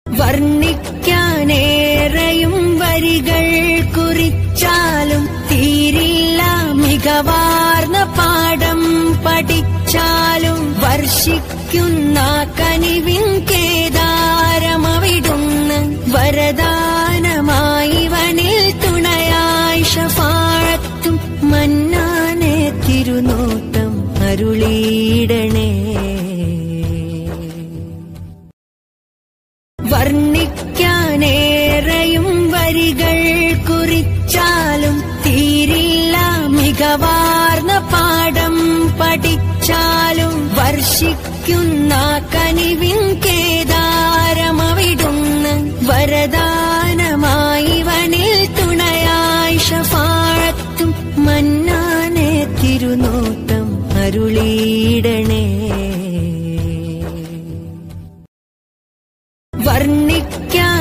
വർണ്ണിക്കാനേറെയും വരികൾ കുറിച്ചാലും തീരില്ല മികവാർന്ന പാഠം പഠിച്ചാലും വർഷിക്കുന്ന കനിവിൻ കേദാരമവിടുന്ന് വരദാനമായി വനിൽ തുണയായി ഷഫാഴത്തും മന്നാനെ തിരുനോട്ടം അരുളീടണേ വർണ്ണിക്കാനേറെയും വരികൾ കുറിച്ചാലും തീരില്ല മികവാർന്ന പാഠം പഠിച്ചാലും വർഷിക്കുന്ന കനിവിൻ കേദാരമവിടുന്ന് വരദാനമായി വനിൽ തുണയായി ഷഫാഴത്തും മന്നാനെ തിരുനോട്ടം അരുളീടണേ വർണ്ണിക്കാൻ